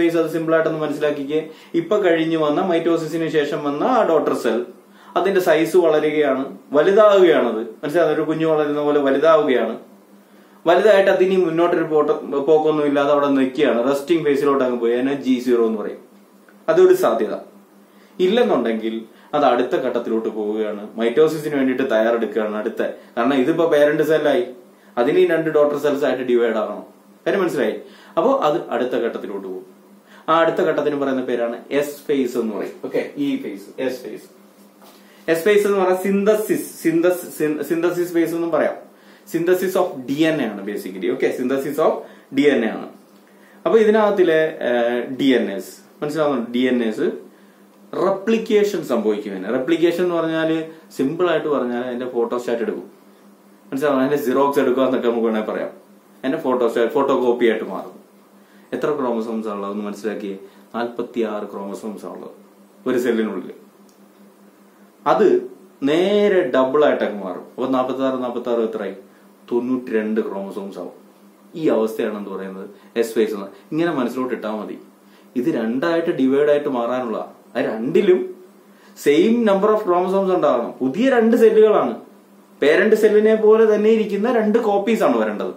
face അത് simple ആയിട്ടൊന്ന് മനസ്സിലാക്കിക്കേ ഇപ്പൊ കഴിഞ്ഞു വന്ന മൈറ്റോസിസിന് ശേഷം വന്ന ആ ഡോട്ടർ സെൽ അതിന്റെ സൈസ് വളരുകയാണ് വലുതാവുകയാണത് മനസ്സിലാകുന്ന ഒരു കുഞ്ഞു വളരുന്ന പോലെ വലുതാവുകയാണ് വലുതായിട്ട് അതിനി മുന്നോട്ടൊരു പോട്ട പോക്കൊന്നും ഇല്ലാതെ അവിടെ നിൽക്കുകയാണ് റെസ്റ്റിംഗ് ഫേസിലോട്ട് അങ്ങ് പോയി അതിനെ ജി സീറോ എന്ന് പറയും അതൊരു സാധ്യത ഇല്ലെന്നുണ്ടെങ്കിൽ അത് അടുത്ത ഘട്ടത്തിലോട്ട് പോവുകയാണ് മൈറ്റോസിസിന് വേണ്ടിയിട്ട് തയ്യാറെടുക്കുകയാണ് അടുത്ത കാരണം ഇതിപ്പോ പേരന്റ് സെല്ലായി അതിന് ഈ രണ്ട് ഡോട്ടർ സെൽസ് ആയിട്ട് ഡിവൈഡ് ആകണം കാര്യം മനസ്സിലായി അപ്പോൾ അത് അടുത്ത ഘട്ടത്തിലോട്ട് പോകും ആ അടുത്ത ഘട്ടത്തിന് പറയുന്ന പേരാണ് എസ് ഫേസ് എന്ന് പറയും ഓക്കെ ഈ phase S phase S phase എന്ന് പറഞ്ഞാൽ സിന്തസിസ് സിന്തസിസ് ഫേസ് എന്നും പറയാം synthesis of D N A ആണ് basically okay synthesis of D N A ആണ് അപ്പൊ ഇതിനകത്തിലെ ഡി എൻ എസ് മനസ്സിലാവുന്നു ഡി എൻ എസ് റെപ്ലിക്കേഷൻ സംഭവിക്കും റെപ്ലിക്കേഷൻ എന്ന് പറഞ്ഞാൽ സിമ്പിൾ ആയിട്ട് പറഞ്ഞാൽ അതിന്റെ ഫോട്ടോസ്റ്റാറ്റ് എടുക്കും മനസ്സിലാവും അതിന്റെ സിറോക്സ് എടുക്കുക എന്നൊക്കെ നമുക്ക് വേണമെങ്കിൽ പറയാം അതിന്റെ ഫോട്ടോസ്റ്റാറ്റ് ഫോട്ടോ കോപ്പി ആയിട്ട് മാറും എത്ര ക്രോമസോംസ് ഉള്ളത് എന്ന് മനസ്സിലാക്കിയേ നാൽപ്പത്തി ആറ് ക്രോമസോംസ് ഉള്ളത് ഒരു സെല്ലിനുള്ളിൽ അത് നേരെ ഡബിൾ ആയിട്ടൊക്കെ മാറും അപ്പൊ നാൽപ്പത്തി ആറ് നാൽപ്പത്തി ആറ് എത്രയായി തൊണ്ണൂറ്റി രണ്ട് ക്രോമസോംസ് ആവും ഈ അവസ്ഥയാണ് എന്ന് പറയുന്നത് എസ് ഫേസ് എന്ന് ഇങ്ങനെ മനസ്സിലോട്ട് ഇട്ടാൽ മതി ഇത് രണ്ടായിട്ട് ഡിവൈഡ് ആയിട്ട് മാറാനുള്ള ആ രണ്ടിലും സെയിം നമ്പർ ഓഫ് ക്രോമസോംസ് ഉണ്ടാകണം പുതിയ രണ്ട് സെല്ലുകളാണ് പേരന്റ് സെല്ലിനെ പോലെ തന്നെ ഇരിക്കുന്ന രണ്ട് കോപ്പീസ് ആണ് വരേണ്ടത്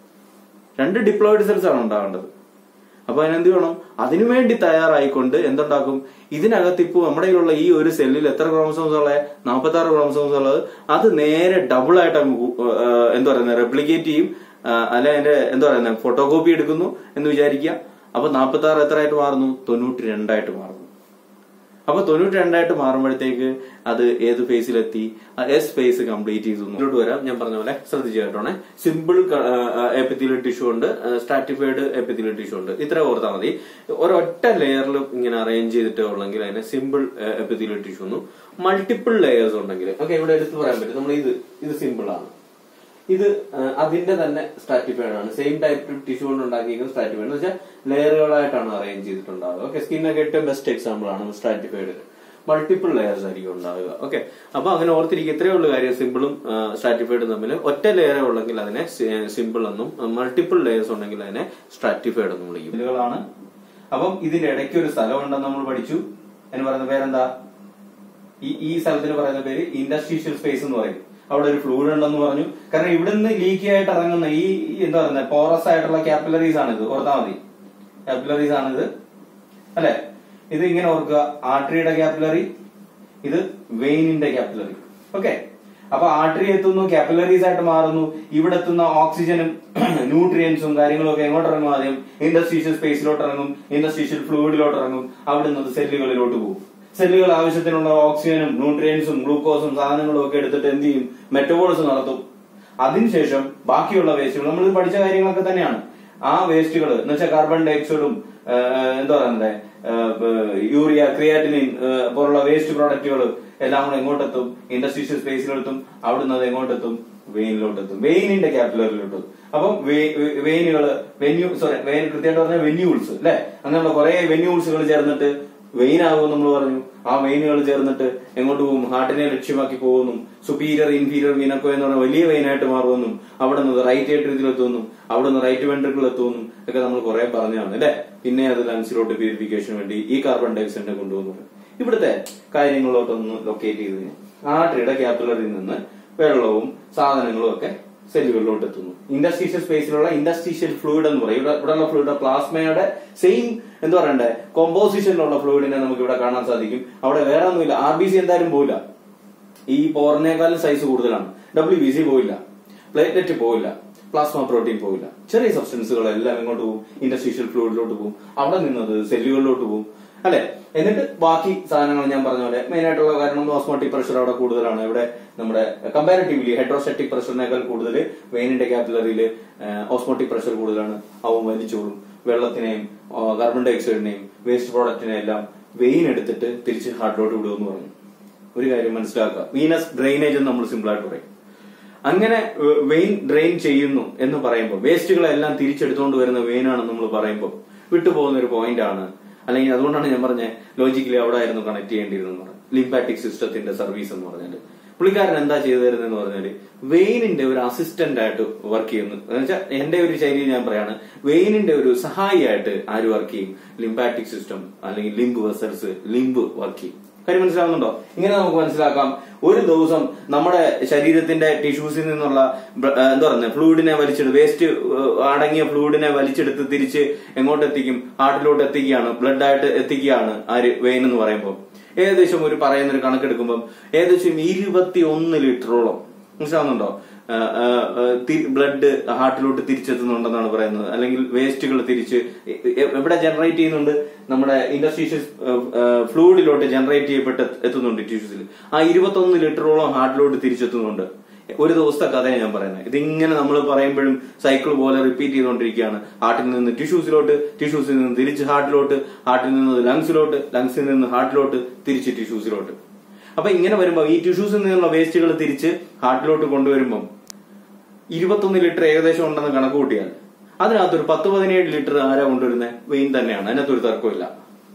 രണ്ട് ഡിപ്ലോയിഡ് സെൽസ് ആണ് ഉണ്ടാകേണ്ടത് അപ്പൊ അതിനെന്ത് വേണം അതിനുവേണ്ടി തയ്യാറായിക്കൊണ്ട് എന്തുണ്ടാക്കും ഇതിനകത്ത് ഇപ്പോൾ നമ്മുടെ കയ്യിലുള്ള ഈ ഒരു സെല്ലിൽ എത്ര ക്രോമസോംസ് ഉള്ളത് നാൽപ്പത്തി ആറ് ക്രോമസോംസ് ഉള്ളത് അത് നേരെ ഡബിൾ ആയിട്ട് അങ്ങ് കൂ- ആ, എന്താ പറയുന്നത് റെപ്ലിക്കേറ്റ് ചെയ്യും ആ, അല്ല അതിന്റെ എന്താ പറയുന്നത് ഫോട്ടോ കോപ്പി എടുക്കുന്നു എന്ന് വിചാരിക്കുക അപ്പൊ നാൽപ്പത്തി ആറ് എത്ര ആയിട്ട് മാറുന്നു തൊണ്ണൂറ്റി രണ്ടായിട്ട് മാറുന്നു അപ്പൊ തൊണ്ണൂറ്റി രണ്ടായിട്ട് മാറുമ്പോഴത്തേക്ക് അത് ഏത് ഫേസിലെത്തി എസ് ഫേസ് കംപ്ലീറ്റ് ചെയ്തു ഇങ്ങോട്ട് വരാം ഞാൻ പറഞ്ഞ പോലെ ശ്രദ്ധിച്ചു കേട്ടോണേ സിമ്പിൾ എപ്പിത്തിലിയൽ ടിഷ്യൂ ഉണ്ട് സ്ട്രാറ്റിഫൈഡ് എപ്പിത്തിലിയൽ ടിഷ്യൂ ഉണ്ട് ഇത്ര ഓർത്താൽ മതി ഒരൊറ്റ ലെയറിൽ ഇങ്ങനെ അറേഞ്ച് ചെയ്തിട്ടേ ഉള്ളെങ്കിൽ അതിനെ സിമ്പിൾ എപ്പിത്തിലിയൽ ടിഷ്യൂ എന്നും മൾട്ടിപ്പിൾ ലെയേഴ്സ് ഉണ്ടെങ്കിൽ ഓക്കെ ഇവിടെ എടുത്ത് പറയാൻ പറ്റും നമ്മൾ ഇത് ഇത് സിമ്പിൾ ആണ് ഇത് ആ, അതിന്റെ തന്നെ സ്ട്രാറ്റിഫൈഡ് ആണ് സെയിം ടൈപ്പ് ടിഷ്യൂ കൊണ്ട് ഉണ്ടാക്കിയിരിക്കുന്ന സ്ട്രാറ്റിഫൈഡ് എന്ന് വെച്ചാൽ ലെയറുകളായിട്ടാണ് അറേഞ്ച് ചെയ്തിട്ടുണ്ടാവുക ഓക്കെ സ്കിന്നൊക്കെ ഏറ്റവും ബെസ്റ്റ് എക്സാമ്പിൾ ആണ് സ്ട്രാറ്റിഫൈഡ് മൾട്ടിപ്പിൾ ലെയേഴ്സ് ആയിരിക്കും ഉണ്ടാവുക ഓക്കെ അപ്പൊ അങ്ങനെ ഓർത്തിരിക്കുക ഇത്രയേ ഉള്ളൂ കാര്യം സിമ്പിളും സ്ട്രാറ്റിഫൈഡും തമ്മിൽ ഒറ്റ ലെയറേ ഉള്ളെങ്കിൽ അതിനെ സിമ്പിൾ എന്നും മൾട്ടിപ്പിൾ ലെയേഴ്സ് ഉണ്ടെങ്കിൽ അതിനെ സ്ട്രാറ്റിഫൈഡ് എന്നും വിളിക്കും ഇതിലുകളാണ് അപ്പം ഇതിന്റെ ഇടയ്ക്ക് ഒരു സ്ഥലം ഉണ്ടെന്ന് നമ്മൾ പഠിച്ചു എന്ന് പറയുന്ന പേരെന്താ ഈ ഈ സ്ഥലത്തിന് പറയുന്ന പേര് ഇൻഡസ്ട്രീഷ്യൽ സ്പേസ് എന്ന് പറയും അവിടെ ഒരു ഫ്ലൂയിഡ് ഉണ്ടെന്ന് പറഞ്ഞു കാരണം ഇവിടുന്ന് ലീക്കി ആയിട്ട് ഇറങ്ങുന്ന ഈ ഈ എന്താ പറയുന്നത് പോറസ് ആയിട്ടുള്ള ക്യാപ്പിലറീസ് ആണ് ഇത് ഓർത്താൽ മതി ക്യാപ്പിലറീസ് ആണ് ഇത് അല്ലെ ഇത് ഇങ്ങനെ ഓർക്കുക ആർട്ടറിയുടെ ക്യാപ്പിലറി ഇത് വെയിനിന്റെ ക്യാപ്പിലറി ഓക്കെ അപ്പൊ ആർട്ടറി എത്തുന്നു ക്യാപ്പിലറീസ് ആയിട്ട് മാറുന്നു ഇവിടെ എത്തുന്ന ഓക്സിജനും ന്യൂട്രിയൻസും കാര്യങ്ങളും ഒക്കെ എങ്ങോട്ട് ഇറങ്ങും ആദ്യം ഇൻഡസ്ട്രീഷ്യൽ സ്പേസിലോട്ട് ഇറങ്ങും ഇൻഡസ്ട്രീഷ്യൽ ഫ്ലൂയിഡിലോട്ട് ഇറങ്ങും അവിടെ നിന്ന് സെല്ലുകളിലോട്ട് പോകും സെല്ലുകൾ ആവശ്യത്തിനുള്ള ഓക്സിജനും ന്യൂട്രിയൻസും ഗ്ലൂക്കോസും സാധനങ്ങളും ഒക്കെ എടുത്തിട്ട് എന്ത് ചെയ്യും മെറ്റബോളിസം നടത്തും അതിനുശേഷം ബാക്കിയുള്ള വേസ്റ്റുകൾ നമ്മൾ പഠിച്ച കാര്യങ്ങളൊക്കെ തന്നെയാണ് ആ വേസ്റ്റുകൾ എന്ന് വെച്ചാൽ കാർബൺ ഡയോക്സൈഡും എന്താ പറയുന്നത് യൂറിയ ക്രിയാറ്റിനിൻ പോലുള്ള വേസ്റ്റ് പ്രോഡക്റ്റുകൾ എല്ലാം കൂടെ എങ്ങോട്ടെത്തും ഇൻഡസ്ട്രീഷ്യൽ സ്പേസിലെത്തും അവിടുന്ന് അത് എങ്ങോട്ടെത്തും വെയിനിലോട്ടെത്തും വെയിനിന്റെ ക്യാപിലറിലോട്ട് അപ്പം വെയിനുകൾ വെന്യൂ സോറി വെയിൻ കൃത്യമായിട്ട് പറഞ്ഞാൽ വെന്യൂൾസ് അല്ലെ അങ്ങനെയുള്ള കുറെ വെന്യൂൾസുകൾ ചേർന്നിട്ട് വെയിൻ ആകും നമ്മൾ പറഞ്ഞു ആ വെയിനുകൾ ചേർന്നിട്ട് എങ്ങോട്ട് പോകും ഹാർട്ടിനെ ലക്ഷ്യമാക്കി പോകുന്നു സുപ്പീരിയർ ഇൻഫീരിയർ വീനക്കോ എന്ന് പറഞ്ഞ വലിയ വെയിനായിട്ട് മാറുമെന്നും അവിടെ നിന്ന് റൈറ്റ് ഏട്രിയത്തിലെത്തുന്നു അവിടെ നിന്ന് റൈറ്റ് വെൻട്രിക്കിൾ എത്തുന്നു ഒക്കെ നമ്മൾ കുറെ പറഞ്ഞതാണ് അല്ലെ പിന്നെ അത് ലങ്സിലോട്ട് പ്യൂരിഫിക്കേഷന് വേണ്ടി ഈ കാർബൺ ഡയോക്സൈഡിനെ കൊണ്ടുപോകുന്നു ഇവിടുത്തെ കാര്യങ്ങളിലോട്ടൊന്ന് ലൊക്കേറ്റ് ചെയ്ത് കഴിഞ്ഞാൽ ആർട്ടറിയുടെ ക്യാപിലറിൽ നിന്ന് വെള്ളവും സാധനങ്ങളും ഒക്കെ സെല്ലുകളിലോട്ട് എത്തുന്നു ഇൻഡസ്ട്രീഷ്യൽ സ്പേസിലുള്ള ഇൻഡസ്ട്രീഷ്യൽ ഫ്ലൂയിഡ് എന്ന് പറയും ഇവിടെ ഇവിടെയുള്ള ഫ്ലൂയിഡ് പ്ലാസ്മയുടെ സെയിം എന്താ പറയണ്ടേ കോമ്പോസിഷനിലുള്ള ഫ്ലൂയിഡിനെ നമുക്ക് ഇവിടെ കാണാൻ സാധിക്കും അവിടെ വേറെ ഒന്നുമില്ല ആർ ബി സി എന്തായാലും പോയില്ല ഈ പോറിനേക്കാളും സൈസ് കൂടുതലാണ് ഡബ്ല്യു ബി സി പോയില്ല പ്ലേറ്റ്ലെറ്റ് പോയില്ല പ്ലാസ്മ പ്രോട്ടീൻ പോയില്ല ചെറിയ സബ്സ്റ്റൻസുകളെല്ലാം എങ്ങോട്ട് പോകും ഇൻഡസ്ട്രീഷ്യൽ ഫ്ലൂയിഡിലോട്ട് പോകും അവിടെ നിന്നത് സെല്ലുകളിലോട്ട് പോകും അല്ലെ എന്നിട്ട് ബാക്കി സാധനങ്ങൾ ഞാൻ പറഞ്ഞ പോലെ മെയിൻ ആയിട്ടുള്ള കാരണം ഓസ്മോട്ടിക് പ്രഷർ അവിടെ കൂടുതലാണ് ഇവിടെ നമ്മുടെ കമ്പാരിറ്റീവ്ലി ഹൈഡ്രോസ്റ്ററ്റിക് പ്രഷറിനേക്കാൾ കൂടുതൽ വെയിനിന്റെ ക്യാപിലറിയിൽ ഓസ്മോട്ടിക് പ്രഷർ കൂടുതലാണ് അവ വലിച്ചോളും വെള്ളത്തിനെയും കാർബൺ ഡയോക്സൈഡിനെയും വേസ്റ്റ് പ്രോഡക്റ്റിനെയും എല്ലാം വെയിൻ എടുത്തിട്ട് തിരിച്ച് ഹാർട്ടിലോട്ട് വിടുമെന്ന് പറഞ്ഞു ഒരു കാര്യം മനസ്സിലാക്കുക വീനസ് ഡ്രെയിനേജ് എന്ന് നമ്മൾ സിമ്പിൾ ആയിട്ട് പറയും അങ്ങനെ വെയിൻ ഡ്രെയിൻ ചെയ്യുന്നു എന്ന് പറയുമ്പോൾ വേസ്റ്റുകളെല്ലാം തിരിച്ചെടുത്തുകൊണ്ട് വരുന്ന വെയിനാണെന്ന് നമ്മൾ പറയുമ്പോൾ വിട്ടുപോകുന്ന ഒരു പോയിന്റ് ആണ് അല്ലെങ്കിൽ അതുകൊണ്ടാണ് ഞാൻ പറഞ്ഞത് ലോജിക്കലി അവിടെ ആയിരുന്നു കണക്ട് ചെയ്യേണ്ടിയിരുന്നത് ലിംപാറ്റിക് സിസ്റ്റത്തിന്റെ സർവീസ് എന്ന് പറഞ്ഞാൽ പുള്ളിക്കാരൻ എന്താ ചെയ്തു തരുന്നതെന്ന് പറഞ്ഞാല് വെയിനിന്റെ ഒരു അസിസ്റ്റന്റ് ആയിട്ട് വർക്ക് ചെയ്യുന്നു എന്ന് വെച്ചാൽ എന്റെ ഒരു ശൈലി ഞാൻ പറയാണ് വെയിനിന്റെ ഒരു സഹായിയായിട്ട് ആര് വർക്ക് ചെയ്യും ലിംപാറ്റിക് സിസ്റ്റം അല്ലെങ്കിൽ ലിംബ് വെസൽസ് ലിംബ് വർക്ക് ചെയ്യും കാര്യം മനസ്സിലാവുന്നുണ്ടോ ഇങ്ങനെ നമുക്ക് മനസ്സിലാക്കാം ഒരു ദിവസം നമ്മുടെ ശരീരത്തിന്റെ ടിഷ്യൂസിൽ നിന്നുള്ള ബ്ര- ഏഹ് എന്താ പറയുന്നത് ഫ്ലൂയിഡിനെ വലിച്ചെടുത്ത് വേസ്റ്റ് അടങ്ങിയ ഫ്ലൂയിഡിനെ വലിച്ചെടുത്ത് തിരിച്ച് എങ്ങോട്ട് എത്തിക്കും ഹാർട്ടിലോട്ട് എത്തിക്കുകയാണ് ബ്ലഡ് ആയിട്ട് എത്തിക്കുകയാണ് ആര് വെയിൻ എന്ന് പറയുമ്പോൾ ഏകദേശം ഒരു പറയുന്ന ഒരു കണക്കെടുക്കുമ്പോൾ ഏകദേശം ഇരുപത്തി ഒന്ന് ലിറ്ററോളം മനസ്സിലാവുന്നുണ്ടോ ബ്ലഡ് ഹാർട്ടിലോട്ട് തിരിച്ചെത്തുന്നുണ്ടെന്നാണ് പറയുന്നത് അല്ലെങ്കിൽ വേസ്റ്റുകൾ തിരിച്ച് എ- എ- എവിടെ ജനറേറ്റ് ചെയ്യുന്നുണ്ട് നമ്മുടെ ഇൻഡസ്ട്രീഷ്യൽ ഫ്ലൂയിഡിലോട്ട് ജനറേറ്റ് ചെയ്യപ്പെട്ട് എത്തുന്നുണ്ട് ടിഷ്യൂസിൽ ആ ഇരുപത്തൊന്ന് ലിറ്ററോളം ഹാർട്ടിലോട്ട് തിരിച്ചെത്തുന്നുണ്ട് ഒരു ദിവസത്തെ കഥയാണ് ഞാൻ പറയുന്നത് ഇതിങ്ങനെ നമ്മൾ പറയുമ്പോഴും സൈക്കിൾ പോലെ റിപ്പീറ്റ് ചെയ്തുകൊണ്ടിരിക്കുകയാണ് ഹാർട്ടിൽ നിന്ന് ടിഷ്യൂസിലോട്ട് ടിഷ്യൂസിൽ നിന്ന് തിരിച്ച് ഹാർട്ടിലോട്ട് ഹാർട്ടിൽ നിന്ന് ലങ്സിലോട്ട് ലങ്സിൽ നിന്ന് ഹാർട്ടിലോട്ട് തിരിച്ച് ടിഷ്യൂസിലോട്ട് അപ്പൊ ഇങ്ങനെ വരുമ്പോൾ ഈ ടിഷ്യൂസിൽ നിന്നുള്ള വേസ്റ്റുകൾ തിരിച്ച് ഹാർട്ടിലോട്ട് കൊണ്ടുവരുമ്പം ഇരുപത്തൊന്ന് ലിറ്റർ ഏകദേശം ഉണ്ടെന്ന് കണക്ക് കൂട്ടിയാൽ അതിനകത്ത് ഒരു പത്ത് പതിനേഴ് ലിറ്റർ ആരാ കൊണ്ടുവരുന്നത് വെയിൻ തന്നെയാണ് അതിനകത്ത് ഒരു തർക്കമില്ല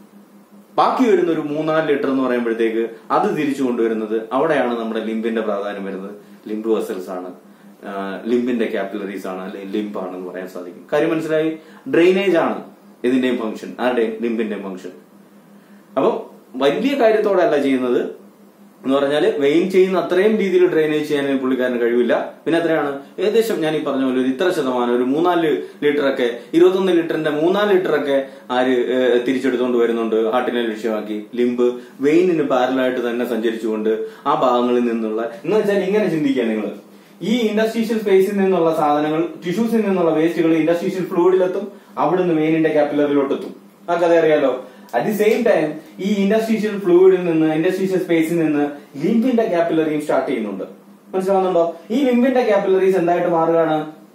ബാക്കി വരുന്ന ഒരു മൂന്നാല് ലിറ്റർ എന്ന് പറയുമ്പോഴത്തേക്ക് അത് തിരിച്ചു കൊണ്ടുവരുന്നത് അവിടെയാണ് നമ്മുടെ ലിംബിന്റെ പ്രാധാന്യം വരുന്നത് ലിംബ് വെസൽസ് ആണ് ആ, ലിംബിന്റെ ക്യാപിലറീസ് ആണ് അല്ലെങ്കിൽ ലിംബ് ആണെന്ന് പറയാൻ സാധിക്കും കാര്യം മനസ്സിലായി ഡ്രെയിനേജ് ആണ് ഇതിന്റെയും ഫംഗ്ഷൻ ആരുടെയും ലിംബിന്റെയും ഫംഗ്ഷൻ അപ്പൊ വലിയ കാര്യത്തോടെ അല്ല ചെയ്യുന്നത് എന്ന് പറഞ്ഞാല് വെയിൻ ചെയ്യുന്ന അത്രയും രീതിയിൽ ഡ്രെയിനേജ് ചെയ്യാൻ പുള്ളിക്കാരന് കഴിവില്ല പിന്നെ എത്രയാണ് ഏകദേശം ഞാൻ ഈ പറഞ്ഞ പോലെ ഒരു ഇത്ര ശതമാനം ഒരു മൂന്നാല് ലിറ്റർ ഒക്കെ ഇരുപത്തൊന്ന് ലിറ്ററിന്റെ മൂന്നാല് ലിറ്റർ ഒക്കെ ആര് ഏഹ്, തിരിച്ചെടുത്തുകൊണ്ട് വരുന്നുണ്ട് ഹാർട്ടിനെ ലക്ഷ്യമാക്കി ലിംബ് വെയിനിന് പാരലായിട്ട് തന്നെ സഞ്ചരിച്ചുകൊണ്ട് ആ ഭാഗങ്ങളിൽ നിന്നുള്ള എന്ന് വെച്ചാൽ ഇങ്ങനെ ചിന്തിക്കുക നിങ്ങൾ ഈ ഇൻഡസ്ട്രീഷ്യൽ സ്പേസിൽ നിന്നുള്ള സാധനങ്ങൾ ടിഷ്യൂസിൽ നിന്നുള്ള വേസ്റ്റുകൾ ഇൻഡസ്ട്രീഷ്യൽ ഫ്ലൂയിഡിലെത്തും അവിടുന്ന് വെയിനിന്റെ ക്യാപിലറിലോട്ടെത്തും ആ കഥ അറിയാലോ അറ്റ് ദി സെയിം ടൈം ഈ ഇൻഡസ്ട്രീഷ്യൽ ഫ്ലൂയിഡിൽ നിന്ന് ഇൻഡസ്ട്രീഷ്യൽ സ്പേസിൽ നിന്ന് ലിംബിന്റെ ക്യാപിലറിയും സ്റ്റാർട്ട് ചെയ്യുന്നുണ്ട് മനസ്സിലാവുന്നുണ്ടോ ഈ ലിംബിന്റെ ക്യാപിലറീസ് എന്തായിട്ട് മാറുകയാണ്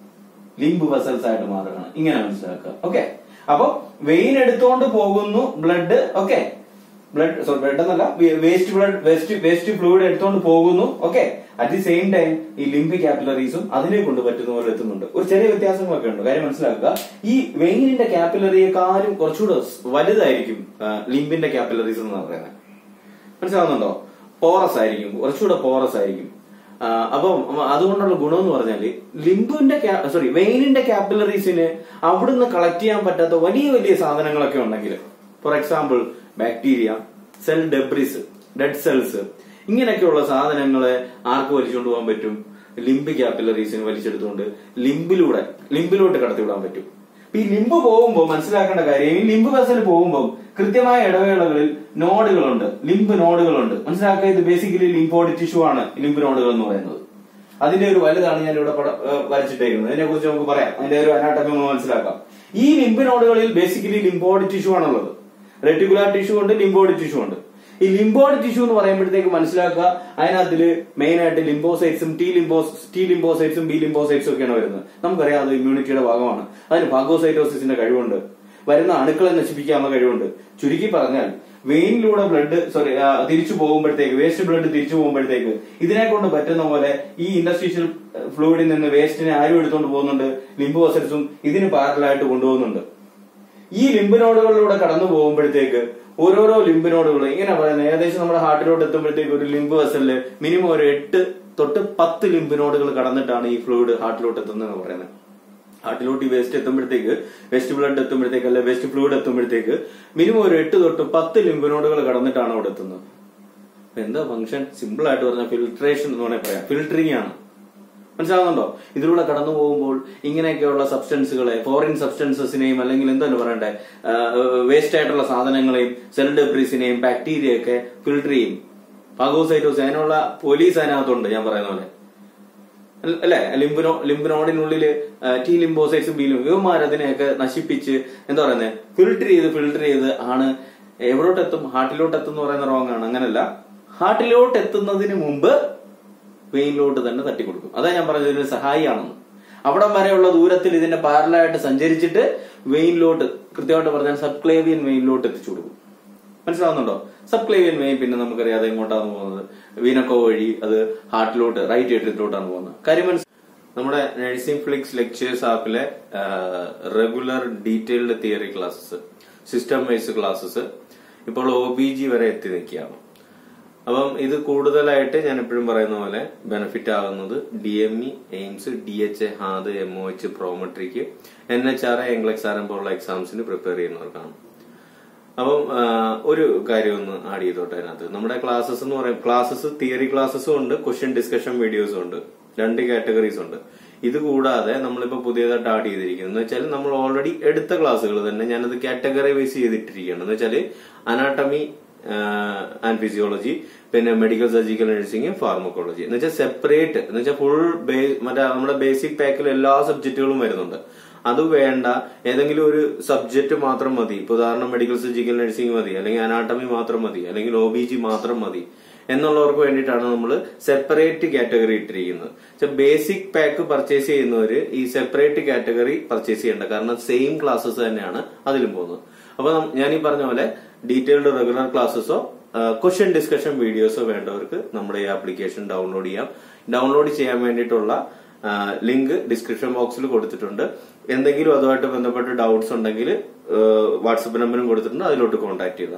ലിംബ് വെസൽസ് ആയിട്ട് മാറുകയാണ് ഇങ്ങനെ മനസ്സിലാക്കുക ഓക്കെ അപ്പൊ വെയിൻ എടുത്തുകൊണ്ട് പോകുന്നു blood okay blood sorry blood എന്നല്ല waste blood waste waste fluid എടുത്തുകൊണ്ട് പോകുന്നു okay at the same time ഈ ലിംബ് ക്യാപിലറീസും അതിനെ കൊണ്ട് പറ്റുന്ന പോലെ എത്തുന്നുണ്ട് ഒരു ചെറിയ വ്യത്യാസങ്ങളൊക്കെ ഉണ്ട് കാര്യം മനസ്സിലാക്കുക ഈ വെയിനിന്റെ ക്യാപിലറിയെക്കാളും കുറച്ചുകൂടെ വലുതായിരിക്കും ലിംബിന്റെ ക്യാപിലറീസ് എന്ന് പറയുന്നത് മനസ്സിലാവുന്നുണ്ടോ പോറസ് ആയിരിക്കും കുറച്ചുകൂടെ പോറസ് ആയിരിക്കും ആ, അപ്പം അതുകൊണ്ടുള്ള ഗുണം എന്ന് പറഞ്ഞാല് ലിംബിന്റെ സോറി വെയിനിന്റെ ക്യാപിലറീസിന് അവിടുന്ന് കളക്ട് ചെയ്യാൻ പറ്റാത്ത വലിയ വലിയ സാധനങ്ങളൊക്കെ ഉണ്ടെങ്കിൽ for example bacteria cell debris dead cells ഇങ്ങനെയൊക്കെയുള്ള സാധനങ്ങളെ ആർക്ക് വലിച്ചുകൊണ്ട് പോകാൻ പറ്റും ലിംബ് ക്യാപിലറീസിന് വലിച്ചെടുത്തുകൊണ്ട് ലിംബിലൂടെ ലിംബിലോട്ട് കടത്തിവിടാൻ പറ്റും അപ്പൊ ഈ ലിംബ് പോകുമ്പോൾ മനസ്സിലാക്കേണ്ട കാര്യം ഈ ലിംബ് വെസൽ പോകുമ്പോൾ കൃത്യമായ ഇടവേളകളിൽ നോഡുകളുണ്ട് ലിംബ് നോഡുകളുണ്ട് മനസ്സിലാക്കുക ഇത് ബേസിക്കലി ലിംഫോഡ് ടിഷ്യൂ ആണ് ലിംബ് നോഡുകൾ എന്ന് പറയുന്നത് അതിന്റെ ഒരു വലുതാണ് ഞാൻ ഇവിടെ പടം, ഏഹ്, വരച്ചിട്ടേക്കുന്നത് അതിനെ കുറിച്ച് നമുക്ക് പറയാം അതിന്റെ ഒരു അനാട്ടമി ഒന്ന് മനസ്സിലാക്കാം ഈ ലിംബ് നോഡുകളിൽ ബേസിക്കലി ലിംബോഡ് ടിഷ്യൂ ആണുള്ളത് റെറ്റിക്കുലാർ ടിഷ്യൂ ഉണ്ട് ലിംബോഡ് ടിഷ്യൂ ഉണ്ട് ഈ ലിംബോഡ് ടിഷ്യൂ എന്ന് പറയുമ്പോഴത്തേക്ക് മനസ്സിലാക്കുക അതിനകത്തില് മെയിൻ ആയിട്ട് ലിംബോസൈറ്റ്സും ടി ലിംബോസ് ടി ലിംബോസൈറ്റ്സും ബി ലിംബോസൈറ്റ്സും ഒക്കെയാണ് വരുന്നത് നമുക്കറിയാം അത് ഇമ്മ്യൂണിറ്റിയുടെ ഭാഗമാണ് അതിന് ഫാഗോസൈറ്റോസിന്റെ കഴിവുണ്ട് വരുന്ന അണുക്കളെ നശിപ്പിക്കാനുള്ള കഴിവുണ്ട് ചുരുക്കി പറഞ്ഞാൽ വെയിനിലൂടെ ബ്ലഡ് സോറി തിരിച്ചു പോകുമ്പോഴത്തേക്ക് വേസ്റ്റ് ബ്ലഡ് തിരിച്ചു പോകുമ്പോഴത്തേക്ക് ഇതിനെ കൊണ്ട് പറ്റുന്ന പോലെ ഈ ഇൻഡസ്ട്രീഷ്യൽ ഫ്ലൂയിഡിൽ നിന്ന് വേസ്റ്റിനെ ആരും എടുത്തുകൊണ്ട് പോകുന്നുണ്ട് ലിംബ് വസൽസും ഇതിന് പാരലായിട്ട് കൊണ്ടുപോകുന്നുണ്ട് ഈ ലിംബ് നോഡുകളിലൂടെ കടന്നു പോകുമ്പോഴത്തേക്ക് ഓരോരോ ലിംബ് നോഡുകൾ ഇങ്ങനെ പറയുന്നത് ഏകദേശം നമ്മുടെ ഹാർട്ടിലോട്ട് എത്തുമ്പോഴത്തേക്ക് ഒരു ലിംബ് വെസലില് മിനിമം ഒരു എട്ട് തൊട്ട് പത്ത് ലിംബ് നോഡുകൾ കടന്നിട്ടാണ് ഈ ഫ്ലൂയിഡ് ഹാർട്ടിലോട്ട് എത്തുന്നതെന്ന് പറയുന്നത് ഹാർട്ടിലോട്ട് ഈ വേസ്റ്റ് എത്തുമ്പോഴത്തേക്ക് വേസ്റ്റ് ബ്ലഡ് എത്തുമ്പോഴത്തേക്ക് അല്ലെ വേസ്റ്റ് ഫ്ലൂയിഡ് എത്തുമ്പോഴത്തേക്ക് മിനിമം ഒരു എട്ട് തൊട്ട് പത്ത് ലിംബ് നോഡുകൾ കടന്നിട്ടാണ് അവിടെ എത്തുന്നത് അപ്പൊ എന്താ ഫംഗ്ഷൻ സിമ്പിൾ ആയിട്ട് പറഞ്ഞാൽ ഫിൽട്രേഷൻ എന്ന് വേണമെങ്കിൽ പറയാം ഫിൽറ്ററിംഗ് ആണ് മനസ്സിലാവുന്നുണ്ടോ ഇതിലൂടെ കടന്നു പോകുമ്പോൾ ഇങ്ങനെയൊക്കെയുള്ള സബ്സ്റ്റൻസുകളെ ഫോറിൻ സബ്സ്റ്റൻസസിനെയും അല്ലെങ്കിൽ എന്താണ് പറയണ്ടേ വേസ്റ്റ് ആയിട്ടുള്ള സാധനങ്ങളെയും സെൽ ഡെബ്രീസിനെയും ബാക്ടീരിയയൊക്കെ ഫിൽട്ടർ ചെയ്യും ഫാഗോസൈറ്റോസ് അതിനുള്ള പോലീസ് അതിനകത്തുണ്ട് ഞാൻ പറയുന്ന പോലെ അല്ല- അല്ലെ ലിംബിനോ ലിംബിനോടിനുള്ളിൽ ടി ലിംബോസൈറ്റ്സും ബി ഇവന്മാർ അതിനെയൊക്കെ നശിപ്പിച്ച് എന്താ പറയുന്നത് ഫിൽട്ടർ ചെയ്ത് ഫിൽട്ടർ ചെയ്ത് ആണ് എവിടോട്ട് എത്തും ഹാർട്ടിലോട്ട് എത്തും എന്ന് പറയുന്ന റോങ് ആണ് അങ്ങനല്ല ഹാർട്ടിലോട്ട് എത്തുന്നതിന് മുമ്പ് വെയിനിലോട്ട് തന്നെ തട്ടിക്കൊടുക്കും അതാ ഞാൻ പറഞ്ഞത് ഇതിന് സഹായിയാണെന്ന് അവിടം വരെയുള്ള ദൂരത്തിൽ ഇതിന്റെ പാരലായിട്ട് സഞ്ചരിച്ചിട്ട് വെയിനിലോട്ട് കൃത്യമായിട്ട് പറഞ്ഞാൽ സബ്ക്ലേവിയൻ വെയിനിലോട്ട് എത്തിച്ചു കൊടുക്കും മനസ്സിലാവുന്നുണ്ടോ സബ്ക്ലേവിയൻ വെയിൻ പിന്നെ നമുക്കറിയാം അത് എങ്ങോട്ടാണ് പോകുന്നത് വീനക്കോ വഴി അത് ഹാർട്ടിലോട്ട് റൈറ്റ് ഏട്രിയത്തിലോട്ടാണ് പോകുന്നത് കാര്യം മനസ്സി- നമ്മുടെ നഴ്സിംഗ് ഫ്ലിക്സ് ലെക്ചേഴ്സ് ആപ്പിലെ regular detailed theory classes system wise classes ഇപ്പോൾ ഒ ബി ജി വരെ എത്തി നിൽക്കുകയാണ് അപ്പം ഇത് കൂടുതലായിട്ട് ഞാൻ എപ്പോഴും പറയുന്ന പോലെ ബെനിഫിറ്റ് ആവുന്നത് D M E AIIMS D H A HAAD M O H prometric N H R എംഗ്ല എക്സാം പോലുള്ള എക്സാംസിന് പ്രിപ്പയർ ചെയ്യുന്നവർക്കാണ് അപ്പം ആ, ഒരു കാര്യം ഒന്ന് ആഡ് ചെയ്തോട്ടെ അതിനകത്ത് നമ്മുടെ ക്ലാസ്സസ് എന്ന് പറയും ക്ലാസ്സസ് തിയറി ക്ലാസ്സസും ഉണ്ട് ക്വസ്റ്റ്യൻ ഡിസ്കഷൻ വീഡിയോസും ഉണ്ട് രണ്ട് കാറ്റഗറീസ് ഉണ്ട് ഇത് കൂടാതെ നമ്മളിപ്പോ പുതിയതായിട്ട് ആഡ് ചെയ്തിരിക്കുന്നത് എന്ന് വെച്ചാൽ നമ്മൾ ഓൾറെഡി എടുത്ത ക്ലാസ്സുകൾ തന്നെ ഞാനത് കാറ്റഗറി വൈസ് ചെയ്തിട്ടിരിക്കുകയാണ് എന്ന് വെച്ചാൽ അനാട്ടമി ആൻഡ് ഫിസിയോളജി പിന്നെ മെഡിക്കൽ സർജിക്കൽ നഴ്സിംഗ് ഫാർമക്കോളജി എന്ന് വെച്ചാൽ സെപ്പറേറ്റ് എന്ന് വെച്ചാൽ ഫുൾ മറ്റേ നമ്മുടെ ബേസിക് പാക്കിൽ എല്ലാ സബ്ജക്റ്റുകളും വരുന്നുണ്ട് അത് വേണ്ട ഏതെങ്കിലും ഒരു സബ്ജക്ട് മാത്രം മതി ഇപ്പൊ ഉദാഹരണം മെഡിക്കൽ സർജിക്കൽ നഴ്സിംഗ് മതി അല്ലെങ്കിൽ അനാട്ടമി മാത്രം മതി അല്ലെങ്കിൽ ഒ ബി ജി മാത്രം മതി എന്നുള്ളവർക്ക് വേണ്ടിയിട്ടാണ് നമ്മൾ സെപ്പറേറ്റ് കാറ്റഗറി ഇട്ടിരിക്കുന്നത് ബേസിക് പാക്ക് പർച്ചേസ് ചെയ്യുന്നവര് ഈ സെപ്പറേറ്റ് കാറ്റഗറി പർച്ചേസ് ചെയ്യേണ്ട കാരണം സെയിം ക്ലാസ്സസ് തന്നെയാണ് അതിലും പോകുന്നത് അപ്പൊ നം- ഞാൻ ഈ പറഞ്ഞ പോലെ ഡീറ്റെയിൽഡ് റെഗുലർ ക്ലാസ്സസോ ക്വസ്റ്റ്യൻ ഡിസ്കഷൻ വീഡിയോസോ വേണ്ടവർക്ക് നമ്മുടെ ഈ ആപ്ലിക്കേഷൻ ഡൗൺലോഡ് ചെയ്യാം ഡൗൺലോഡ് ചെയ്യാൻ വേണ്ടിയിട്ടുള്ള ലിങ്ക് ഡിസ്ക്രിപ്ഷൻ ബോക്സിൽ കൊടുത്തിട്ടുണ്ട് എന്തെങ്കിലും അതുമായിട്ട് ബന്ധപ്പെട്ട് ഡൗട്ട്സ് ഉണ്ടെങ്കിൽ വാട്സപ്പ് നമ്പറും കൊടുത്തിട്ടുണ്ട് അതിലോട്ട് കോൺടാക്ട് ചെയ്യുക